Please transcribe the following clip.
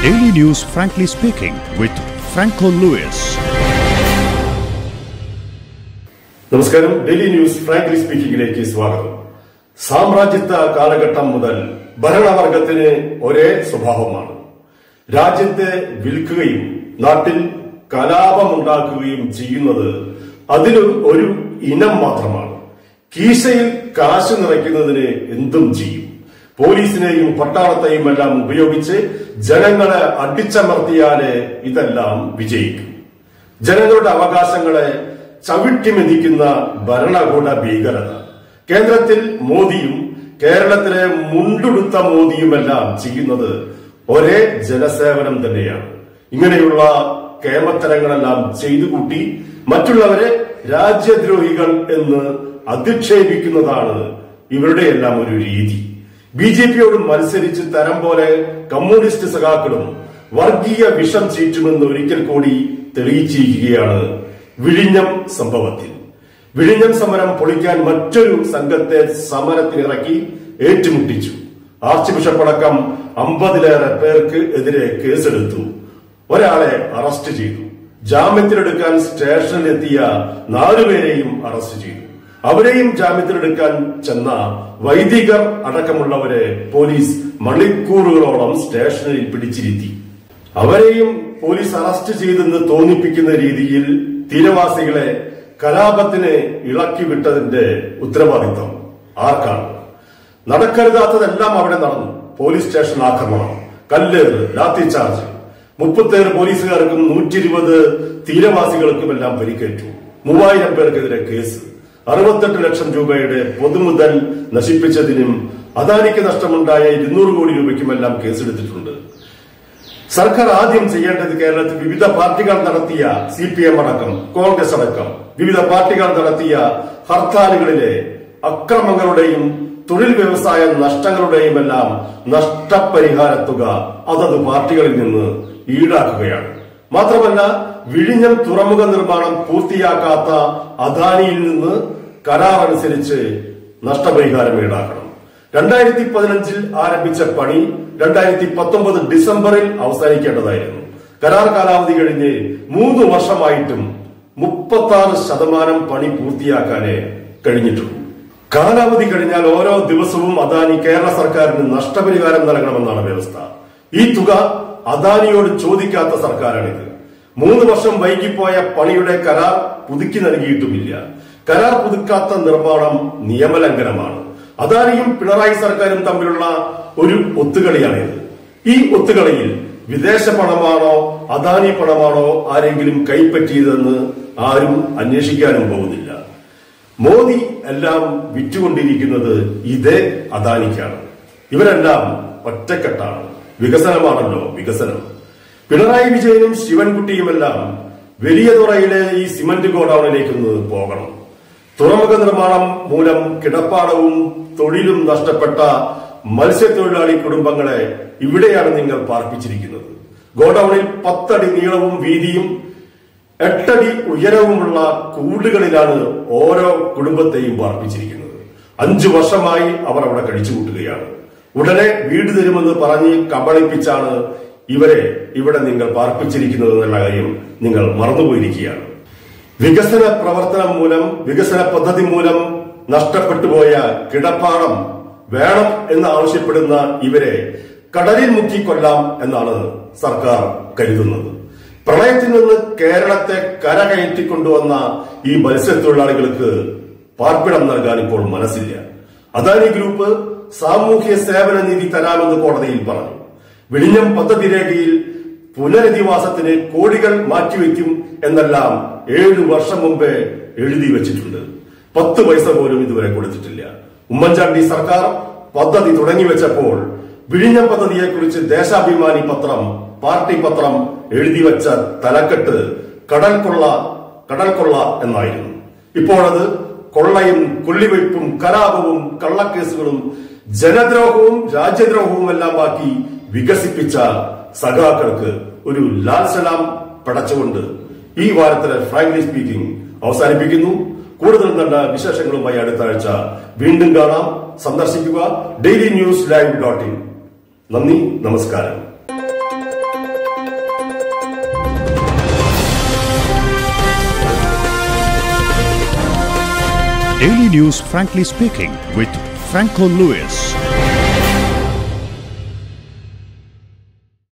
Daily News Frankly Speaking with Franco Lewis. നമസ്കാരം daily news frankly സ്പീക്കിംഗിലേക്ക് സ്വാഗതം സാമ്രാജ്യത്വ കാലഘട്ടം മുതൽ ഭരണവർഗത്തിന് ഒരേ സ്വഭാവമാണ് രാജ്യത്തെ വിൽക്കുകയും നാട്ടിൽ കലാപമുണ്ടാക്കുകയും ചെയ്യുന്നത് അതിന് ഒരു ഇനം മാത്രമാണ് കീശയിൽ കാശ് നിറയ്ക്കുന്നതിന് എന്തും ചെയ്യും പോലീസിനെയും പട്ടാളത്തെയും എല്ലാം ഉപയോഗിച്ച് ജനങ്ങളെ അടിച്ചമർത്തിയാല് ഇതെല്ലാം വിജയിക്കും ജനങ്ങളുടെ അവകാശങ്ങളെ ചവിട്ടിമെതിക്കുന്ന ഭരണകൂട ഭീകരത കേന്ദ്രത്തിൽ മോദിയും കേരളത്തിലെ മുണ്ടുടുത്ത മോദിയുമെല്ലാം ചെയ്യുന്നത് ഒരേ ജനസേവനം തന്നെയാണ് ഇങ്ങനെയുള്ള കേമത്തരങ്ങളെല്ലാം ചെയ്തു കൂട്ടി മറ്റുള്ളവരെ രാജ്യദ്രോഹികൾ എന്ന് അധിക്ഷേപിക്കുന്നതാണ് ഇവരുടെയെല്ലാം ഒരു രീതി ബി ജെ പിയോട് മത്സരിച്ച് തരം പോലെ കമ്മ്യൂണിസ്റ്റ് സഖാക്കളും വർഗീയ വിഷം ചീറ്റുമെന്ന് ഒരിക്കൽ കൂടി തെളിയിച്ചിരിക്കുകയാണ് വിഴിഞ്ഞം സംഭവത്തിൽ വിഴിഞ്ഞം സമരം പൊളിക്കാൻ മറ്റൊരു സംഘത്തെ സമരത്തിനിറക്കി ഏറ്റുമുട്ടിച്ചു ആർച്ച് ബിഷപ്പ് അടക്കം അമ്പതിലേറെ പേർക്ക് എതിരെ കേസെടുത്തു ഒരാളെ അറസ്റ്റ് ചെയ്തു ജാമ്യത്തിലെടുക്കാൻ സ്റ്റേഷനിലെത്തിയ നാലുപേരെയും അറസ്റ്റ് ചെയ്തു അവരെയും ജാമ്യത്തിലെടുക്കാൻ ചെന്ന വൈദികർ അടക്കമുള്ളവരെ പോലീസ് മണിക്കൂറുകളോളം സ്റ്റേഷനിൽ പിടിച്ചിരുത്തി അവരെയും പോലീസ് അറസ്റ്റ് ചെയ്തെന്ന് തോന്നിപ്പിക്കുന്ന രീതിയിൽ തീരവാസികളെ കലാപത്തിന് ഇളക്കി വിട്ടതിന്റെ ഉത്തരവാദിത്വം ആർക്കാണ് നടക്കരുതാത്തതെല്ലാം അവിടെ നടന്നു പോലീസ് സ്റ്റേഷൻ ആക്രമണം കല്ലേറ് ലാത്തി ചാർജ് മുപ്പത്തേഴ് പോലീസുകാർക്കും നൂറ്റി ഇരുപത് തീരവാസികൾക്കുമെല്ലാം പരിക്കേറ്റു മൂവായിരം പേർക്കെതിരെ കേസ് അറുപത്തെട്ട് ലക്ഷം രൂപയുടെ പൊതുമുതൽ നശിപ്പിച്ചതിനും അദാനിക്ക് നഷ്ടമുണ്ടായ ഇരുന്നൂറ് കോടി രൂപയ്ക്കുമെല്ലാം കേസെടുത്തിട്ടുണ്ട് സർക്കാർ ആദ്യം ചെയ്യേണ്ടത് കേരളത്തിൽ വിവിധ പാർട്ടികൾ നടത്തിയ സി പി എം അടക്കം കോൺഗ്രസ് അടക്കം വിവിധ പാർട്ടികൾ നടത്തിയ ഹർത്താലുകളിലെ അക്രമങ്ങളുടെയും തൊഴിൽ വ്യവസായ നഷ്ടങ്ങളുടെയും എല്ലാം നഷ്ടപരിഹാര തുക അതത് പാർട്ടികളിൽ നിന്ന് ഈടാക്കുകയാണ് മാത്രമല്ല വിഴിഞ്ഞം തുറമുഖ നിർമ്മാണം പൂർത്തിയാക്കാത്ത അദാനിയിൽ നിന്ന് കരാർ അനുസരിച്ച് നഷ്ടപരിഹാരം ഈടാക്കണം രണ്ടായിരത്തി പതിനഞ്ചിൽ ആരംഭിച്ച പണി രണ്ടായിരത്തി പത്തൊമ്പത് ഡിസംബറിൽ അവസാനിക്കേണ്ടതായിരുന്നു കരാർ കാലാവധി കഴിഞ്ഞ് മൂന്ന് വർഷമായിട്ടും മുപ്പത്തി ആറ് ശതമാനം പണി പൂർത്തിയാക്കാനേ കഴിഞ്ഞിട്ടുള്ളൂ കാലാവധി കഴിഞ്ഞാൽ ഓരോ ദിവസവും അദാനി കേരള സർക്കാരിന് നഷ്ടപരിഹാരം നൽകണമെന്നാണ് വ്യവസ്ഥ ഈ തുക അദാനിയോട് ചോദിക്കാത്ത സർക്കാരാണിത് മൂന്ന് വർഷം വൈകിപ്പോയ പണിയുടെ കരാർ പുതുക്കി നൽകിയിട്ടുമില്ല കരാർ പുതുക്കാത്ത നിർമ്മാണം നിയമലംഘനമാണ് അദാനിയും പിണറായി സർക്കാരും തമ്മിലുള്ള ഒരു ഒത്തുകളിയാണിത് ഈ ഒത്തുകളിയിൽ വിദേശ പണമാണോ അദാനി പണമാണോ ആരെങ്കിലും കൈപ്പറ്റിയതെന്ന് ആരും അന്വേഷിക്കാനും പോകുന്നില്ല മോദി എല്ലാം വിറ്റുകൊണ്ടിരിക്കുന്നത് ഇതേ അദാനിക്കാണ് ഇവരെല്ലാം ഒറ്റക്കെട്ടാണ് വികസനമാണല്ലോ വികസനം പിണറായി വിജയനും ശിവൻകുട്ടിയുമെല്ലാം വലിയ തുറയിലെ ഈ സിമന്റ് ഗോഡൌണിലേക്കൊന്ന് പോകണം തുറമുഖ നിർമ്മാണം മൂലം കിടപ്പാടവും തൊഴിലും നഷ്ടപ്പെട്ട മത്സ്യത്തൊഴിലാളി കുടുംബങ്ങളെ ഇവിടെയാണ് നിങ്ങൾ പാർപ്പിച്ചിരിക്കുന്നത് ഗോഡൌണിൽ പത്തടി നീളവും വീതിയും എട്ടടി ഉയരവുമുള്ള കൂടുകളിലാണ് ഓരോ കുടുംബത്തെയും പാർപ്പിച്ചിരിക്കുന്നത് അഞ്ചു വർഷമായി അവർ അവിടെ കഴിച്ചുകൂട്ടുകയാണ് ഉടനെ വീട് തരുമെന്ന് പറഞ്ഞ് കബളിപ്പിച്ചാണ് ഇവരെ ഇവിടെ നിങ്ങൾ പാർപ്പിച്ചിരിക്കുന്നത് എന്നുള്ള കാര്യം നിങ്ങൾ മറന്നുപോയിരിക്കുകയാണ് വികസന പ്രവർത്തനം മൂലം വികസന പദ്ധതി മൂലം നഷ്ടപ്പെട്ടുപോയ കിടപ്പാടം വേണം എന്ന് ആവശ്യപ്പെടുന്ന ഇവരെ കടലിൽ മുക്കിക്കൊല്ലാം എന്നാണ് സർക്കാർ കരുതുന്നത് പ്രളയത്തിൽ നിന്ന് കേരളത്തെ കരകയറ്റിക്കൊണ്ടുവന്ന ഈ മത്സ്യത്തൊഴിലാളികൾക്ക് പാർപ്പിടം നൽകാൻ ഇപ്പോൾ മനസ്സില്ല അദാനി ഗ്രൂപ്പ് സാമൂഹ്യ സേവന നിധി തരാമെന്ന് കോടതിയിൽ പറഞ്ഞു വിഴിഞ്ഞം പദ്ധതി രേഖയിൽ പുനരധിവാസത്തിന് കോടികൾ മാറ്റിവെക്കും എന്നെല്ലാം ഏഴു വർഷം മുമ്പേ എഴുതി വെച്ചിട്ടുണ്ട് പത്ത് പൈസ പോലും ഇതുവരെ കൊടുത്തിട്ടില്ല ഉമ്മൻചാണ്ടി സർക്കാർ പദ്ധതി തുടങ്ങി വെച്ചപ്പോൾ വിഴിഞ്ഞം പദ്ധതിയെക്കുറിച്ച് ദേശാഭിമാനി പത്രം പാർട്ടി പത്രം എഴുതി വെച്ച തലക്കെട്ട് കടൽ കൊള്ള കടൽ കൊള്ള എന്നായിരുന്നു ഇപ്പോഴത് കൊള്ളയും കൊള്ളിവയ്പും കലാപവും കള്ളക്കേസുകളും ജനദ്രോഹവും രാജ്യദ്രോഹവും എല്ലാം ബാക്കി വികസിപ്പിച്ച സഖാക്കൾക്ക് ഒരു ലാൽ സലാം പടച്ചുകൊണ്ട് ഈ വാരത്തിലെ ഫ്രാങ്ക്ലി സ്പീക്കിംഗ് അവസാനിപ്പിക്കുന്നു കൂടുതൽ നല്ല വിശേഷങ്ങളുമായി അടുത്ത ആഴ്ച വീണ്ടും കാണാം സന്ദർശിക്കുക daily news live dot in നന്ദി നമസ്കാരം Daily News Frankly Speaking with Franco Lewis.